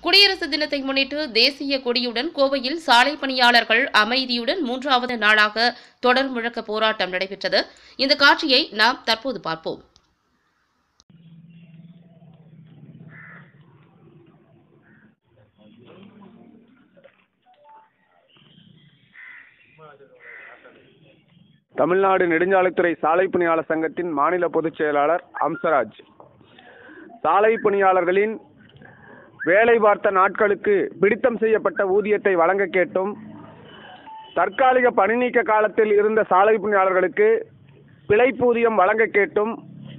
குடியரசு தினத்தை முன்னிட்டு தேசிய கொடியுடன் கோவையில் சாலை பணியாளர்கள் அமைதியுடன் மூன்றாவது நாளாக தொடர் முழக்க போராட்டம் நடைபெற்றது இந்த காட்சியை நாம் தற்போது பார்ப்போம் தமிழ்நாடு நெடுஞ்சாலைத்துறை சாலை பணியாளர் சங்கத்தின் மாநில பொதுச் செயலாளர் அம்சராஜ் சாலை பணியாளர்களின் வேலை பார்த்த நாட்களுக்கு பிடித்தம் செய்யப்பட்ட ஊதியத்தை வழங்க கேட்டும் தற்காலிக பணி நீக்க காலத்தில் இருந்த சாலை பணியாளர்களுக்கு பிழைப்பூதியம் வழங்க கேட்டும்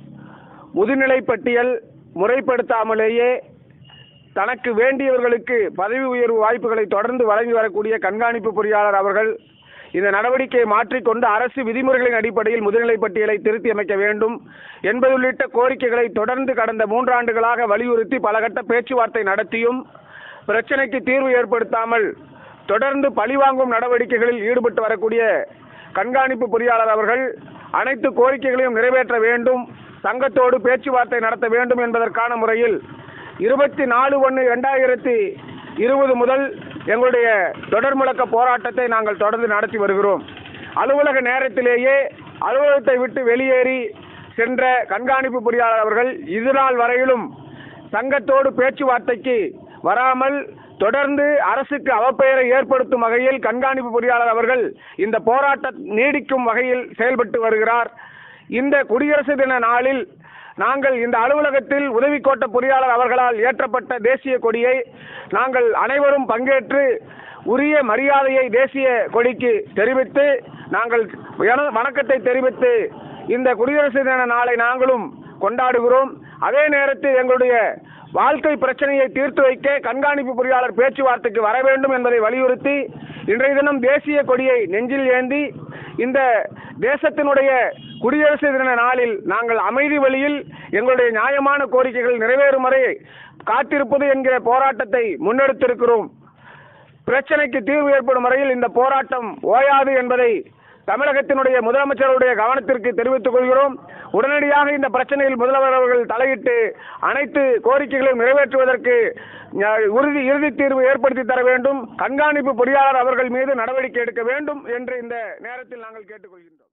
முதுநிலை பட்டியல் முறைப்படுத்தாமலேயே தனக்கு வேண்டியவர்களுக்கு பதவி உயர்வு வாய்ப்புகளை தொடர்ந்து வழங்கி வரக்கூடிய கண்காணிப்பு பொறியாளர் அவர்கள் இந்த நடவடிக்கையை மாற்றிக்கொண்டு அரசு விதிமுறைகளின் அடிப்படையில் முதுநிலை பட்டியலை திருத்தி அமைக்க வேண்டும் என்பது உள்ளிட்ட கோரிக்கைகளை தொடர்ந்து கடந்த மூன்றாண்டுகளாக வலியுறுத்தி பலகட்ட பேச்சுவார்த்தை நடத்தியும் பிரச்சனைக்கு தீர்வு ஏற்படுத்தாமல் தொடர்ந்து பழிவாங்கும் நடவடிக்கைகளில் ஈடுபட்டு வரக்கூடிய கண்காணிப்பு பொறியாளர் அவர்கள் அனைத்து கோரிக்கைகளையும் நிறைவேற்ற வேண்டும் சங்கத்தோடு பேச்சுவார்த்தை நடத்த வேண்டும் என்பதற்கான முறையில் இருபத்தி நாலு ஒன்று ரெண்டாயிரத்தி இருபது முதல் எங்களுடைய தொடர் முழக்க போராட்டத்தை நாங்கள் தொடர்ந்து நடத்தி வருகிறோம் அலுவலக நேரத்திலேயே அலுவலகத்தை விட்டு வெளியேறி சென்ற கண்காணிப்பு பொறியாளர் அவர்கள் இது நாள் வரையிலும் சங்கத்தோடு பேச்சுவார்த்தைக்கு வராமல் தொடர்ந்து அரசுக்கு அவப்பெயரை ஏற்படுத்தும் வகையில் கண்காணிப்பு பொறியாளர் அவர்கள் இந்த போராட்டம் நீடிக்கும் வகையில் செயல்பட்டு வருகிறார் இந்த குடியரசு தின நாளில் நாங்கள் இந்த அலுவலகத்தில் உதவி கோட்ட பொறியாளர் அவர்களால் ஏற்றப்பட்ட தேசிய கொடியை நாங்கள் அனைவரும் பங்கேற்று உரிய மரியாதையை தேசிய கொடிக்கு தெரிவித்து நாங்கள் என- வணக்கத்தை தெரிவித்து இந்த குடியரசு தின நாளை நாங்களும் கொண்டாடுகிறோம் அதே நேரத்தில் எங்களுடைய வாழ்க்கை பிரச்சனையை தீர்த்து வைக்க கண்காணிப்பு பொறியாளர் பேச்சுவார்த்தைக்கு வர வேண்டும் என்பதை வலியுறுத்தி இன்றைய தினம் தேசிய கொடியை நெஞ்சில் ஏந்தி இந்த தேசத்தினுடைய குடியரசு தின நாளில் நாங்கள் அமைதி வழியில் எங்களுடைய நியாயமான கோரிக்கைகள் நிறைவேறும் வரை காத்திருப்பது என்கிற போராட்டத்தை முன்னெடுத்திருக்கிறோம் பிரச்சனைக்கு தீர்வு ஏற்படும் வரையில் இந்த போராட்டம் ஓயாது என்பதை தமிழகத்தினுடைய முதலமைச்சருடைய கவனத்திற்கு தெரிவித்துக் கொள்கிறோம் உடனடியாக இந்த பிரச்சனையில் முதல்வர் அவர்கள் தலையிட்டு அனைத்து கோரிக்கைகளையும் நிறைவேற்றுவதற்கு அஹ், உறுதி இறுதி தீர்வு ஏற்படுத்தி தர வேண்டும் கண்காணிப்பு பொறியாளர் அவர்கள் மீது நடவடிக்கை எடுக்க வேண்டும் என்று இந்த நேரத்தில் நாங்கள் கேட்டுக்கொள்கின்றோம்